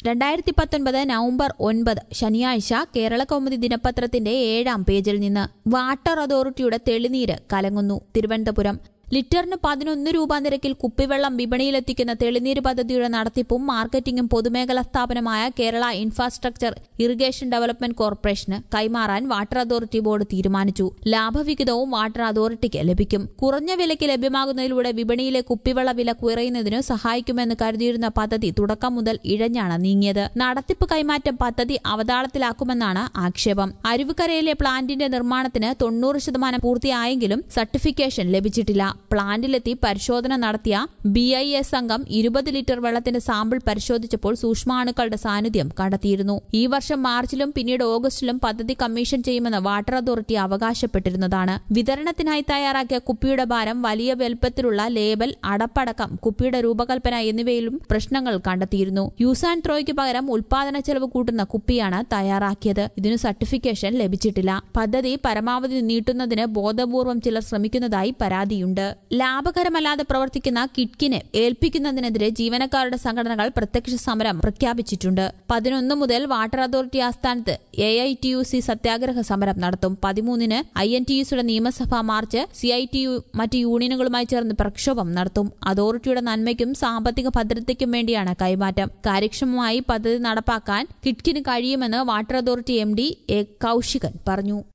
രണ്ടായിരത്തി പത്തൊൻപത് നവംബർ ഒൻപത് ശനിയാഴ്ച കേരള കൗമുദി ദിനപത്രത്തിന്റെ ഏഴാം പേജിൽ നിന്ന് വാട്ടർ അതോറിറ്റിയുടെ തെളിനീര് കലങ്ങുന്നു തിരുവനന്തപുരം ലിറ്ററിന് പതിനൊന്ന് രൂപ നിരക്കിൽ കുപ്പിവെള്ളം വിപണിയിലെത്തിക്കുന്ന തെളിനീര് പദ്ധതിയുടെ നടത്തിപ്പും മാർക്കറ്റിംഗും പൊതുമേഖലാ സ്ഥാപനമായ കേരള ഇൻഫ്രാസ്ട്രക്ചർ ഇറിഗേഷൻ ഡെവലപ്മെന്റ് കോർപ്പറേഷന് കൈമാറാൻ വാട്ടർ അതോറിറ്റി ബോർഡ് തീരുമാനിച്ചു ലാഭവിഹിതവും വാട്ടർ അതോറിറ്റിക്ക് ലഭിക്കും കുറഞ്ഞ വിലയ്ക്ക് ലഭ്യമാകുന്നതിലൂടെ വിപണിയിലെ കുപ്പിവെള്ള വില കുറയുന്നതിന് സഹായിക്കുമെന്ന് കരുതിയിരുന്ന പദ്ധതി തുടക്കം മുതൽ ഇഴഞ്ഞാണ് നീങ്ങിയത് നടത്തിപ്പ് കൈമാറ്റം പദ്ധതി അവതാളത്തിലാക്കുമെന്നാണ് ആക്ഷേപം അരുവിക്കരയിലെ പ്ലാന്റിന്റെ നിർമ്മാണത്തിന് തൊണ്ണൂറ് ശതമാനം പൂർത്തിയായെങ്കിലും സർട്ടിഫിക്കേഷൻ ലഭിച്ചിട്ടില്ല പ്ലാന്റിലെത്തി പരിശോധന നടത്തിയ ബി ഐ എസ് സംഘം ഇരുപത് ലിറ്റർ വെള്ളത്തിന്റെ സാമ്പിൾ പരിശോധിച്ചപ്പോൾ സൂക്ഷ്മാണുക്കളുടെ സാന്നിധ്യം കണ്ടെത്തിയിരുന്നു ഈ വർഷം മാർച്ചിലും പിന്നീട് ഓഗസ്റ്റിലും പദ്ധതി കമ്മീഷൻ ചെയ്യുമെന്ന് വാട്ടർ അതോറിറ്റി അവകാശപ്പെട്ടിരുന്നതാണ് വിതരണത്തിനായി തയ്യാറാക്കിയ കുപ്പിയുടെ ഭാരം വലിയ വലുപ്പത്തിലുള്ള ലേബൽ അടപ്പടക്കം കുപ്പിയുടെ രൂപകൽപ്പന എന്നിവയിലും പ്രശ്നങ്ങൾ കണ്ടെത്തിയിരുന്നു യൂസ് ആൻഡ് ത്രോയ്ക്ക് പകരം ഉൽപാദന ചെലവ് കൂട്ടുന്ന കുപ്പിയാണ് തയ്യാറാക്കിയത് ഇതിനു സർട്ടിഫിക്കേഷൻ ലഭിച്ചിട്ടില്ല പദ്ധതി പരമാവധി നീട്ടുന്നതിന് ബോധപൂർവം ചിലർ ശ്രമിക്കുന്നതായി പരാതിയുണ്ട് ലാഭകരമല്ലാതെ പ്രവർത്തിക്കുന്ന കിറ്റ്കിന് ഏൽപ്പിക്കുന്നതിനെതിരെ ജീവനക്കാരുടെ സംഘടനകൾ പ്രത്യക്ഷ സമരം പ്രഖ്യാപിച്ചിട്ടുണ്ട് പതിനൊന്ന് മുതൽ വാട്ടർ അതോറിറ്റി ആസ്ഥാനത്ത് A I T U C സത്യാഗ്രഹ സമരം നടത്തും പതിമൂന്നിന് ഐ എൻ ടി യുസിയുടെ നിയമസഭാ march C I T U മറ്റ് യൂണിയനുകളുമായി ചേർന്ന് പ്രക്ഷോഭം നടത്തും അതോറിറ്റിയുടെ നന്മയ്ക്കും സാമ്പത്തിക ഭദ്രതയ്ക്കും വേണ്ടിയാണ് കൈമാറ്റം കാര്യക്ഷമമായി പദ്ധതി നടപ്പാക്കാൻ കിറ്റ്കിന് കഴിയുമെന്ന് water authority M D A Kaushikan പറഞ്ഞു